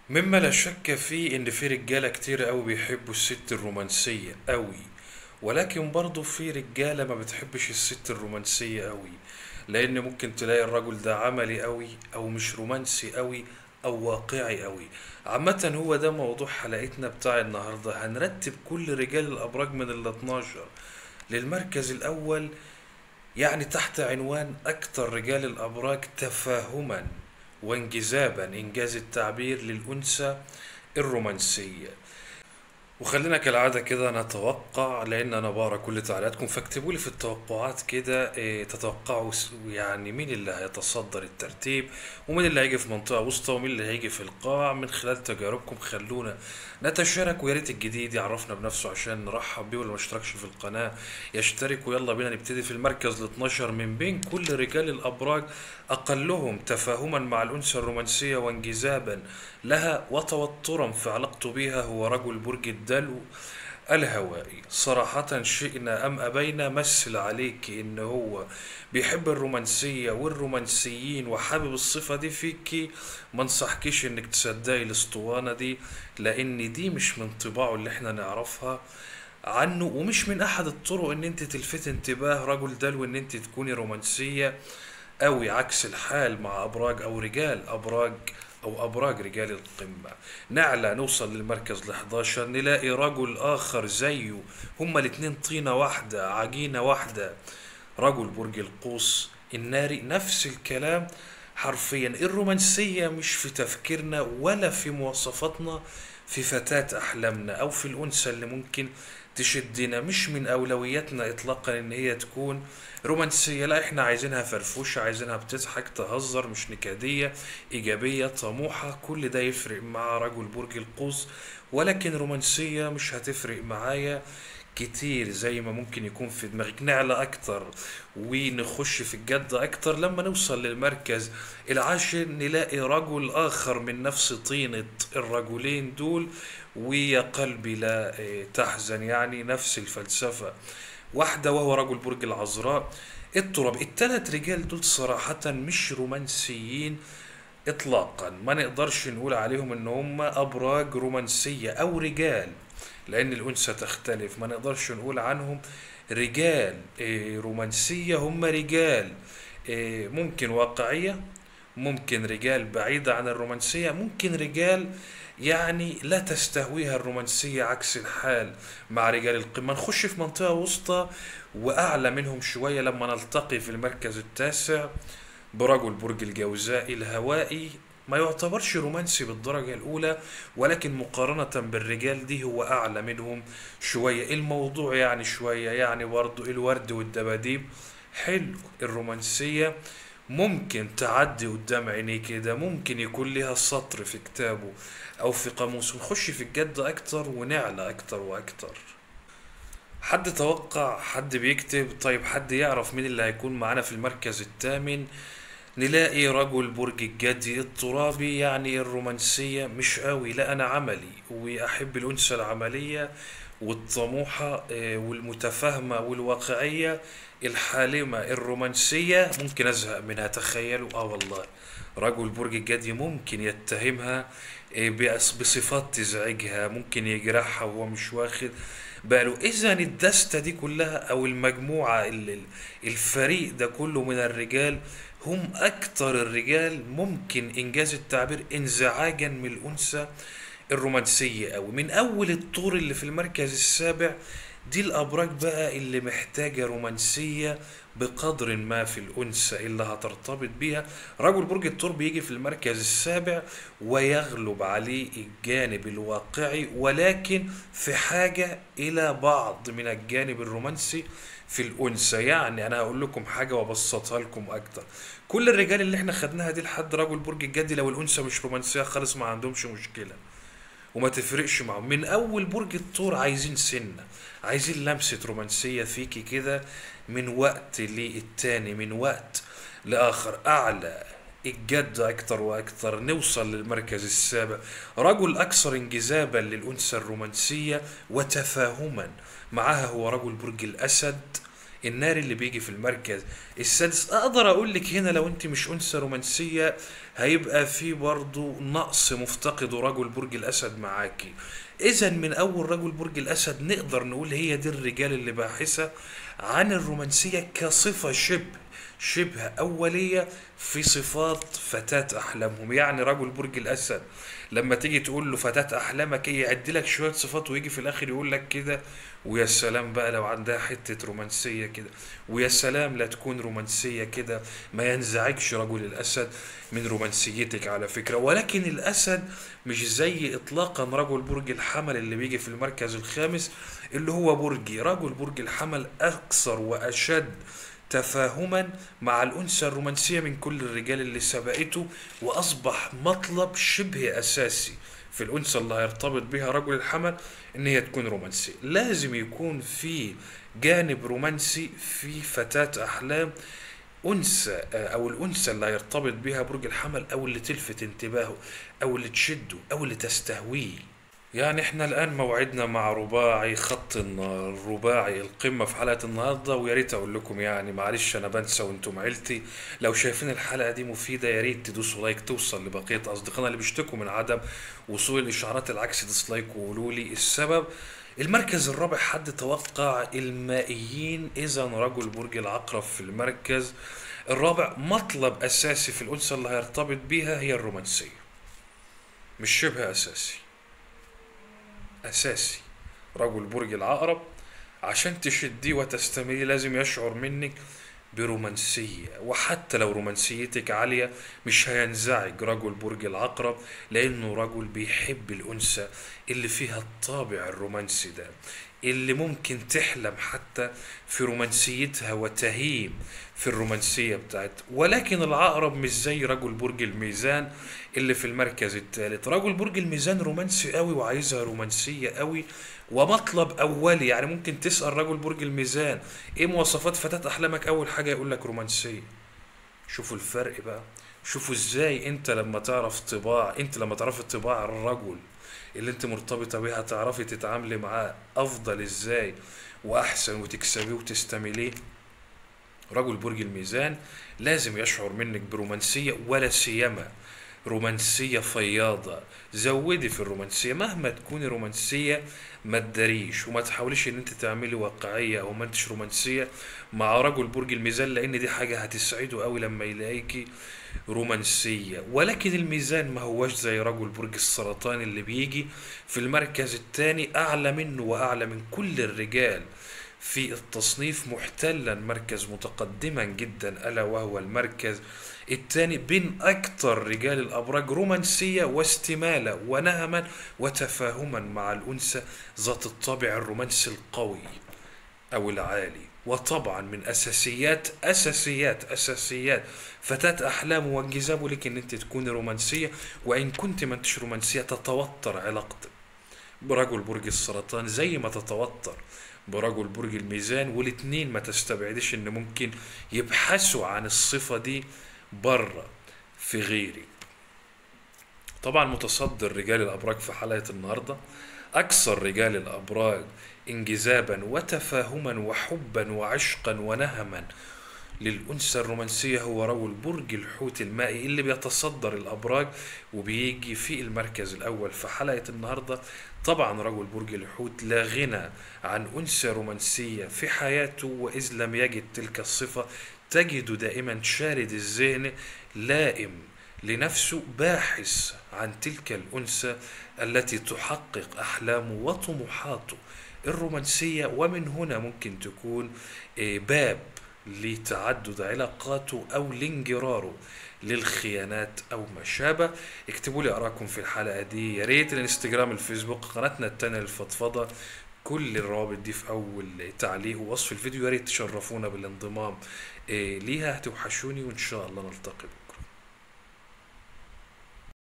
مما لا شك فيه ان في رجالة كتير قوي بيحبوا الست الرومانسية قوي ولكن برضه في رجالة ما بتحبش الست الرومانسية قوي لان ممكن تلاقي الرجل ده عملي قوي او مش رومانسي قوي او واقعي قوي عامة هو ده موضوع حلقتنا بتاع النهاردة هنرتب كل رجال الابراج من ال 12 للمركز الاول يعني تحت عنوان أكثر رجال الأبراج تفاهما وانجذابا إنجاز التعبير للأنثى الرومانسية وخلينا كالعادة كده نتوقع لأن أنا بقرا كل تعليقاتكم فاكتبوا لي في التوقعات كده إيه تتوقعوا س- يعني مين اللي هيتصدر الترتيب ومين اللي هيجي في منطقة وسطى ومين اللي هيجي في القاع من خلال تجاربكم خلونا نتشارك ويا ريت الجديد يعرفنا بنفسه عشان نرحب بيه واللي ما اشتركش في القناة يشترك ويلا بينا نبتدي في المركز ال 12 من بين كل رجال الأبراج أقلهم تفاهما مع الأنثى الرومانسية وانجذابا لها وتوترا في علاقته بها هو رجل برج الدلو الهوائي صراحة شئنا أم أبينا مثل عليك إن هو بيحب الرومانسية والرومانسيين وحابب الصفة دي فيكي ما انصحكيش إنك تصدقي الأسطوانة دي لأن دي مش من طباعه اللي احنا نعرفها عنه ومش من أحد الطرق إن أنت تلفت انتباه رجل دلو إن أنت تكوني رومانسية أوي عكس الحال مع أبراج أو رجال أبراج أو أبراج رجال القمة نعلى نوصل للمركز ال 11 نلاقي رجل آخر زيه هما الاتنين طينة واحدة عجينة واحدة رجل برج القوس الناري نفس الكلام حرفيا الرومانسية مش في تفكيرنا ولا في مواصفاتنا في فتاة أحلامنا أو في الأنثى اللي ممكن تشدنا مش من أولوياتنا إطلاقا إن هي تكون رومانسية لا إحنا عايزينها فرفوشة عايزينها بتضحك تهزر مش نكدية إيجابية طموحة كل ده يفرق مع رجل برج القوس ولكن رومانسية مش هتفرق معايا كتير زي ما ممكن يكون في دماغك نعلى أكتر ونخش في الجد أكتر لما نوصل للمركز العاشر نلاقي رجل آخر من نفس طينة الرجلين دول ويا قلبي لا إيه، تحزن يعني نفس الفلسفة واحدة وهو رجل برج العذراء التراب التلات رجال دول صراحة مش رومانسيين اطلاقا ما نقدرش نقول عليهم ان هم ابراج رومانسية او رجال لان الانثى تختلف ما نقدرش نقول عنهم رجال إيه، رومانسية هم رجال إيه، ممكن واقعية ممكن رجال بعيدة عن الرومانسية ممكن رجال يعني لا تستهويها الرومانسية عكس الحال مع رجال القمة نخش في منطقة وسطى وأعلى منهم شوية لما نلتقي في المركز التاسع برجل برج الجوزاء الهوائي ما يعتبرش رومانسي بالدرجة الأولى ولكن مقارنة بالرجال دي هو أعلى منهم شوية الموضوع يعني شوية يعني برضو الورد والدباديب حلو الرومانسية ممكن تعدي قدام عينيه كده ممكن يكون لها سطر في كتابه أو في قاموسه نخش في الجد أكتر ونعلى أكتر وأكتر حد توقع حد بيكتب طيب حد يعرف مين اللي هيكون معانا في المركز الثامن نلاقي رجل برج الجدي الترابي يعني الرومانسية مش قوي لا أنا عملي وأحب الأنثى العملية والطموحة آه، والمتفاهمة والواقعية الحالمة الرومانسية ممكن أزهق منها تخيلوا آه والله رجل برج الجدي ممكن يتهمها آه، بأس- بصفات تزعجها ممكن يجرحها وهو مش واخد باله إذا الدستة دي كلها أو المجموعة ال- ال- الفريق ده كله من الرجال هم أكتر الرجال ممكن إنجاز التعبير انزعاجا من الأنثى الرومانسية أوي من أول الطور اللي في المركز السابع دي الأبراج بقى اللي محتاجة رومانسية بقدر ما في الأنثى اللي هترتبط بيها رجل برج الثور بيجي في المركز السابع ويغلب عليه الجانب الواقعي ولكن في حاجة إلى بعض من الجانب الرومانسي في الأنثى يعني أنا هقول لكم حاجة وأبسطها لكم أكتر كل الرجال اللي احنا خدناها دي لحد رجل برج الجدي لو الأنثى مش رومانسية خالص ما عندهمش مشكلة وما تفرقش معاهم من اول برج الثور عايزين سنة عايزين لمسة رومانسية فيكي كده من وقت للتاني من وقت لآخر أعلى الجد أكتر وأكتر نوصل للمركز السابع رجل أكثر انجذابا للأنثى الرومانسية وتفاهما معها هو رجل برج الأسد النار اللي بيجي في المركز السادس اقدر اقول لك هنا لو انت مش انثى رومانسيه هيبقى في برضو نقص مفتقده رجل برج الاسد معاكي اذا من اول رجل برج الاسد نقدر نقول هي دي الرجال اللي باحثه عن الرومانسيه كصفه شبه شبه أولية في صفات فتاة أحلامهم يعني رجل برج الأسد لما تيجي تقول له فتاة أحلامك إيه يعد لك شوية صفات ويجي في الآخر يقول لك كده ويا سلام بقى لو عندها حتة رومانسية كده ويا سلام لا تكون رومانسية كده ما ينزعجش رجل الأسد من رومانسيتك على فكرة ولكن الأسد مش زي إطلاقا رجل برج الحمل اللي بيجي في المركز الخامس اللي هو برجي رجل برج الحمل أكثر وأشد تفاهما مع الأنثى الرومانسية من كل الرجال اللي سبقته وأصبح مطلب شبه أساسي في الأنثى اللي هيرتبط بها رجل الحمل إن هي تكون رومانسية لازم يكون في جانب رومانسي في فتاة أحلام أنثى أو الأنثى اللي هيرتبط بها برج الحمل أو اللي تلفت انتباهه أو اللي تشده أو اللي تستهويه يعني احنا الان موعدنا مع رباعي خط النار رباعي القمة في حلقة النهاردة ويا ريت اقول لكم يعني معلش انا بنسى وانتم عيلتي لو شايفين الحلقة دي مفيدة يا ريت تدوسوا لايك توصل لبقية اصدقائنا اللي بيشتكوا من عدم وصول الاشعارات العكس ديسلايك وقولوا لي السبب المركز الرابع حد توقع المائيين اذا رجل برج العقرب في المركز الرابع مطلب اساسي في الانثى اللي هيرتبط بيها هي الرومانسية مش شبه اساسي أساسي رجل برج العقرب عشان تشديه وتستمري لازم يشعر منك برومانسية وحتى لو رومانسيتك عالية مش هينزعج رجل برج العقرب لأنه رجل بيحب الأنثى اللي فيها الطابع الرومانسي ده اللي ممكن تحلم حتى في رومانسيتها وتهيم في الرومانسية بتاعت ولكن العقرب مش زي رجل برج الميزان اللي في المركز الثالث رجل برج الميزان رومانسي قوي وعايزها رومانسية قوي ومطلب أولي يعني ممكن تسأل رجل برج الميزان إيه مواصفات فتاة أحلامك أول حاجة يقول لك رومانسية شوفوا الفرق بقى شوفوا ازاي انت لما تعرف طباع انت لما تعرف طباع الرجل اللي انت مرتبطة بيه هتعرفي تتعاملي معاه افضل ازاي واحسن وتكسبيه وتستمليه رجل برج الميزان لازم يشعر منك برومانسية ولا سيما رومانسية فياضة زودي في الرومانسية مهما تكوني رومانسية ما تداريش وما تحاوليش ان انت تعملي واقعية او ما انتش رومانسية مع رجل برج الميزان لان دي حاجة هتسعده قوي لما يلاقيكي رومانسية ولكن الميزان ما هوش زي رجل برج السرطان اللي بيجي في المركز الثاني اعلى منه واعلى من كل الرجال في التصنيف محتلا مركز متقدما جدا الا وهو المركز الثاني بين اكثر رجال الابراج رومانسيه واستماله ونهما وتفاهما مع الانثى ذات الطابع الرومانسي القوي او العالي وطبعا من اساسيات اساسيات اساسيات فتاة احلام وانجذابه لك ان انت تكوني رومانسيه وان كنت ما انتش رومانسيه تتوتر علاقتك برجل برج السرطان زي ما تتوتر برجل برج الميزان والاتنين ما تستبعدش ان ممكن يبحثوا عن الصفة دي بره في غيري طبعا متصدر رجال الابراج في حلقة النهاردة اكثر رجال الابراج انجذابا وتفاهما وحبا وعشقا ونهما للأنثى الرومانسية هو رجل برج الحوت المائي اللي بيتصدر الأبراج وبيجي في المركز الأول في حلقة النهاردة طبعا رجل برج الحوت لا غنى عن أنثى رومانسية في حياته وإذ لم يجد تلك الصفة تجد دائما شارد الذهن لائم لنفسه باحث عن تلك الأنثى التي تحقق أحلامه وطموحاته الرومانسية ومن هنا ممكن تكون باب لتعدد علاقاته أو لانجراره للخيانات أو ما شابه اكتبوا لي أراكم في الحلقة دي يا ريت الانستجرام الفيسبوك قناتنا التانية الفضفضة كل الروابط دي في أول تعليق ووصف الفيديو يا ريت تشرفونا بالانضمام ليها هتوحشوني وإن شاء الله نلتقي